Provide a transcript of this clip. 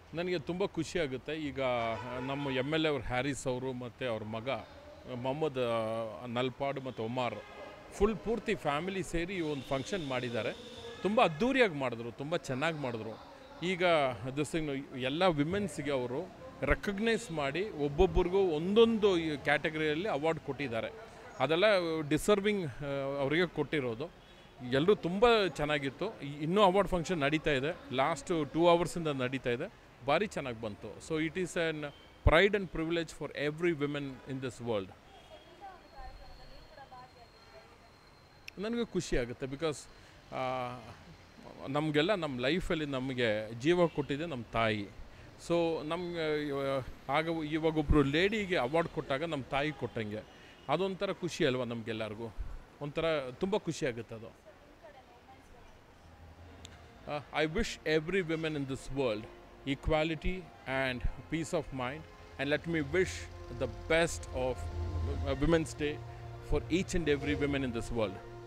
ನನಗೆ ತುಂಬ ಖುಷಿ ಆಗುತ್ತೆ ಈಗ ನಮ್ಮ ಎಮ್ ಎಲ್ ಎ ಅವ್ರು ಹ್ಯಾರಿಸ್ ಅವರು ಮತ್ತು ಅವ್ರ ಮಗ ಮೊಹಮ್ಮದ್ ಆ, ನಲ್ಪಾಡು ಮತ್ತು ಒಮಾರ್ ಫುಲ್ ಪೂರ್ತಿ ಫ್ಯಾಮಿಲಿ ಸೇರಿ ಈ ಒಂದು ಫಂಕ್ಷನ್ ಮಾಡಿದ್ದಾರೆ ತುಂಬ ಅದ್ಧೂರಿಯಾಗಿ ಮಾಡಿದ್ರು ತುಂಬ ಚೆನ್ನಾಗಿ ಮಾಡಿದ್ರು ಈಗ ದಿಸ್ ಎಲ್ಲ ವಿಮೆನ್ಸ್ಗೆ ಅವರು ರೆಕಗ್ನೈಸ್ ಮಾಡಿ ಒಬ್ಬೊಬ್ಬರಿಗೂ ಒಂದೊಂದು ಕ್ಯಾಟಗರಿಯಲ್ಲಿ ಅವಾರ್ಡ್ ಕೊಟ್ಟಿದ್ದಾರೆ ಅದೆಲ್ಲ ಡಿಸರ್ವಿಂಗ್ ಅವರಿಗೆ ಕೊಟ್ಟಿರೋದು ಎಲ್ಲರೂ ತುಂಬ ಚೆನ್ನಾಗಿತ್ತು ಇ- ಇನ್ನೂ ಅವಾರ್ಡ್ ಫಂಕ್ಷನ್ ನಡೀತಾ ಇದೆ ಲಾಸ್ಟ್ ಟೂ ಅವರ್ಸಿಂದ ನಡೀತಾ ಇದೆ ಭಾರಿ ಚೆನ್ನಾಗಿ ಬಂತು so it is an pride and privilege for every women in this world ನನಗೆ ಖುಷಿ ಆಗುತ್ತೆ ಬಿಕಾಸ್ ನಮಗೆಲ್ಲ ನಮ್ಮ ಲೈಫಲ್ಲಿ ನಮಗೆ ಜೀವ ಕೊಟ್ಟಿದೆ ನಮ್ಮ ತಾಯಿ ಸೊ ನಮ್ಗೆ ಇವ- ಆಗ ಇವಾಗ ಒಬ್ಬರು ಲೇಡಿಗೆ ಅವಾರ್ಡ್ ಕೊಟ್ಟಾಗ ನಮ್ಮ ತಾಯಿ ಕೊಟ್ಟಂಗೆ ಅದೊಂಥರ ಖುಷಿ ಅಲ್ವಾ ನಮಗೆಲ್ಲರಿಗೂ ಒಂಥರ ತುಂಬ ಖುಷಿ ಆಗುತ್ತೆ ಅದು I wish every women in this world equality and peace of mind and let me wish the best of women's day for each and every women in this world